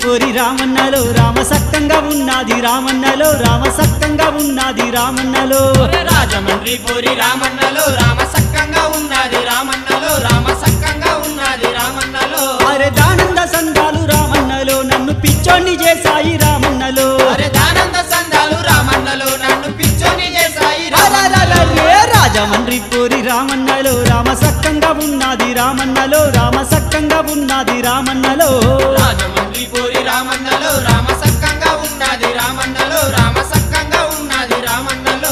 పోరి రామన్నలో రామ సక్కంగా ఉన్నది రామన్నలో రామ సక్కంగా ఉన్నది రామన్నలో ఒరే రాజమండ్రి పూరి రామన్నలో రామ సక్కంగా ఉన్నది రామన్నలో రామ సక్కంగా ఉన్నది రామన్నలో అరే దానంద సంఘాలు రామన్నలో నన్ను పిచ్చోన్ని చేశాయి రామన్నలో అరే దానంద సందాలు రామన్నలో నన్ను పిచ్చోని చేశాయి రామన్నలో అలలలలే రాజమండ్రి పోరి రామన్నలో రామ సక్కంగా ఉన్నది రామన్నలో రామ సక్కంగా ఉన్నది రామన్నలో రాజమండ్రి పూరి రామన్నలో రామ సక్కంగా ఉన్నది రామన్నలో రామ సక్కంగా ఉన్నది రామన్నలో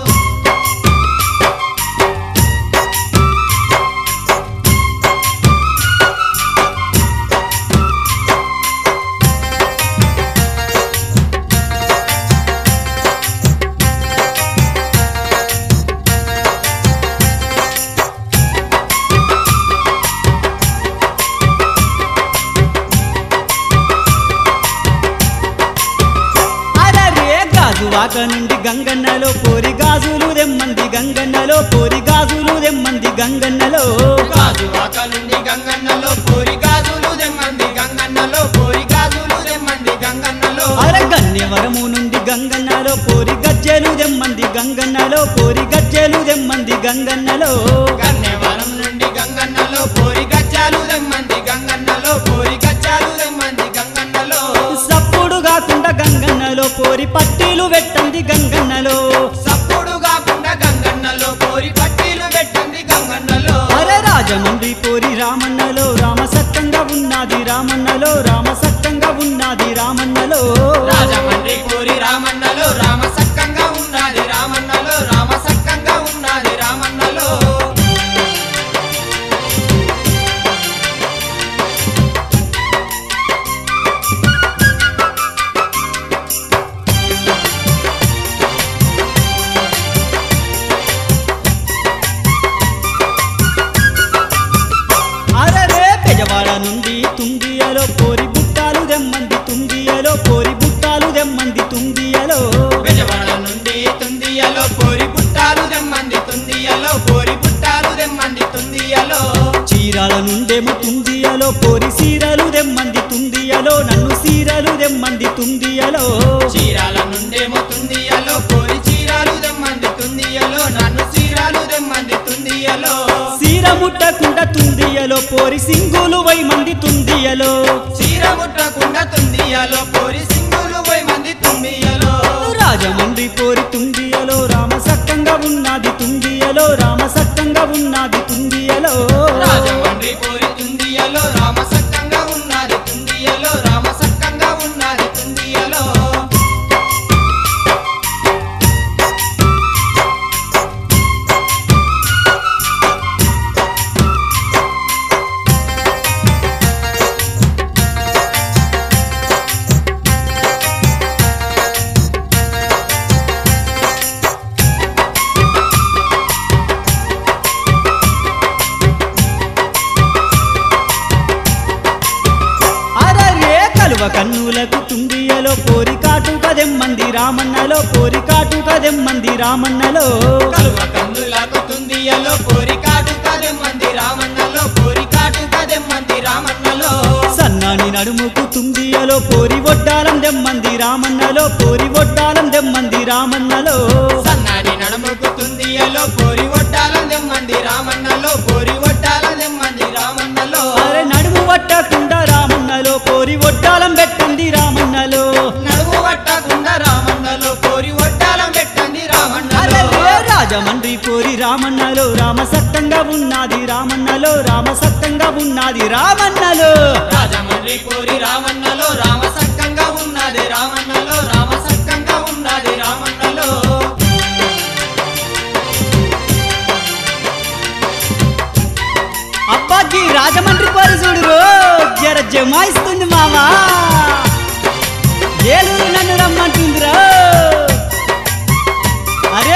అరరే గాజువాక నుండి గంగన్నలో పోరి గాజులు దెమ్మంది గంగన్నలో పోరి గాజులు దెమ్మంది గంగన్నలో గాజువాక నుండి గంగన్నలో పూరి గాజులు దెమ్మంది గంగన్నలో పూరి గాజులు దెమ్మంది గంగన్నలో అర గన్యవరము నుండి గంగన్నలో పోరి గజ్జెలు దెమ్మంది గంగన్నలో పోరి గజ్జెలు దెమ్మంది గంగన్నలో గన్నెవరం నుండి గంగన్నలో పూరి గచ్చాలు దెమ్మంది గంగన్నలో పూరి గచ్చాలు దెమ్మంది గంగన్నలో సప్పుడు కాకుండా గంగన్నలో పోరి పట్టీలు పెట్టంది గంగన్నలో సప్పుడు కాకుండా గంగన్నలో పూరి పట్టీలు పెట్టండి గంగన్నలో అరే రాజమండ్రి పోరి రామన్నలో రామ సత్తంగా ఉన్నది రామన్నలో రామ సత్తంగా ఉన్నది రామన్నలో రాజమండ్రి పూరి రామన్నలో రామ సక్కంగా ఉన్నది రామన్నలో రామ సక్కంగా ఉన్నది రామన్నలో అరరే పెజవాడ నుండి తుంగియలో పోరి బుట్టాలు దెమ్మంది తుంగియలో పోరి బుట్టాలు దెమ్మంది తుంగియలో బెజవాడ నుండి తుందియలో పోరి పుట్టాలు దెమ్మంది తుందియలో పోరి పుట్టాలు దెమ్మంది తుందియలో చీరాల నుండేమో తుంగియలో పోరి సీరలు దెమ్మంది తుంగియలో నన్ను సీరలు దెమ్మంది తుంగియలో చీరాల నుండేమో తుందియలో పోరి చీరాలు దెమ్మంది తుందియలో నన్ను చీరాలు దెమ్మంది తుందియలో సీర ముట్టకుండా తుందియలో పోరి సింగులు వై మంది తుందియలో చీర ముట్టకుండా తుందియలో పోరి సింగులు పోయి మంది తుందియలో రాజమండ్రి పోరి తుంగియలో రామ సక్కంగా ఉన్నది తుంగియలో రామ సక్కంగా ఉన్నది తుంగియలో రాజమండ్రి పోరి తుందియలో రామ సక్కంగా ఉన్నది తుందియలో రామ సక్కంగా ఉన్నది తుందియలో అరరే కలువ కన్నులకు తుంగియలో పోరి కాటుక దెమ్మంది రామన్నలో పోరి కాటుక దెమ్మంది రామన్నలో కలువ కందులకు తుందియలో పోరి కాటు కదెమ్మంది రామన్నలో పోరి కాటు కదెమ్మంది రామన్నలో సన్నాని నడుముకు తుంగియలో పోరి ఒడ్డాలం దెమ్మంది రామన్నలో పోరి ఒడ్డాలం దెమ్మంది రామన్నలో సన్నాని నడుముకు తుందియలో పోరి ఒట్టాలం దెమ్మంది రామన్నలో పోరి ఒట్టాలం దెమ్మంది రామన్నలో అరే నడుము పట్టకుండా రామన్నలో పోరి ఒడ్డాలం పెట్టండి రామన్నలో నడుము పట్టకుండా రామన్నలో పోరి ఒట్టాలం పెట్టండి రామన్నలో అరే రాజమండ్రి పోరి రామన్నలో రామ సత్తంగా ఉన్నది రామన్నలో రామ సత్తంగా ఉన్నది రామన్నలో రాజమండ్రి పోరి రామన్నలో రామ సక్కంగా ఉన్నది రామన్నలో రామ సక్కంగా ఉన్నది రామన్నలో అబ్బాకి రాజమండ్రి పోరి చూడు జర జమాయిస్తుంది మామా ఏలూరు నన్ను రమ్మంటుందిరా అరే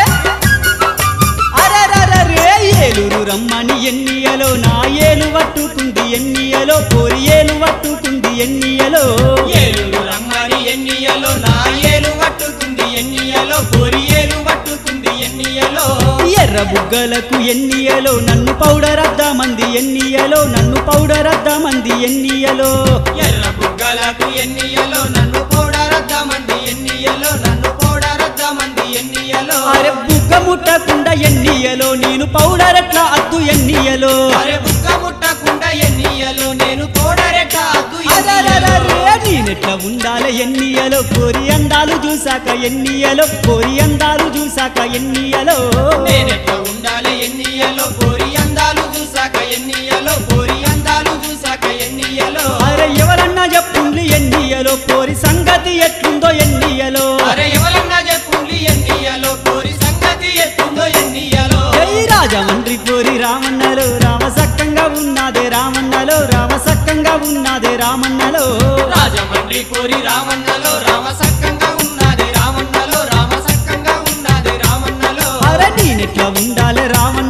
అరే ఏలూరు రమ్మని ఎన్నియలో నా ఏలు పట్టుకుంది ఎన్నియలో పోరి ఏలు పట్టుకుంది ఎన్నియలో ఏలుగు రమ్మని ఎన్నియలో నా ఏలు పట్టుకుంది ఎన్నియలో పోరి ఏలు పట్టుకుంది ఎన్నియలో ఎర్ర బుగ్గలకు ఎన్నియలో నన్ను పౌడర్ అద్దామంది ఎన్నియలో నన్ను పౌడర్ అద్దామంది ఎన్నియలో ఎర్ర బుగ్గలకు ఎన్నియలో నన్ను పోడారద్దామంది ఎన్నియలో నన్ను పోడారద్దామంది ఎన్నియలో అరే బుగ్గ ముట్టకుండా ఎన్నియలో నేను పౌడర్ ఎట్లా అద్దు ఎన్నియలో అరే బుగ్గ ముట్టకుండా ఎన్నియలో నేను పోడారెట్ట అద్దు అరెరెరెరె, నేనెట్లా ఉండాలి ఎన్నియలో కోరి అందాలు చూసాక ఎన్నియలో కోరి అందాలు చూసాక ఎన్నియలో నేనెట్ల ఉండాలి ఎన్నియలో కోరి అందాలు చూసాక ఎన్నియలో కోరి అందాలు చూసాక ఎన్నియలో అరే ఎవరన్నా చెప్పుండ్లి ఎన్నియలో కోరి సంగతి ఎట్లుందో ఎన్నియలో అరే ఎవరన్నా చెప్పుండి ఎన్నియలో కోరి సంగతి ఎత్తుందో ఎన్నియలో జై రాజమండ్రి కోరి రామన్నలో రామ సక్కంగా ఉన్నదే రామన్నలో రామ సక్కంగా ఉన్నదే రామన్నలో రాజమండ్రి కోరి రామన్నలో రామ సక్కంగా ఉన్నది రామన్నలో రామ సక్కంగా ఉన్నది రామన్నలో అరే నేనెట్లా ఉండాలి రామన్న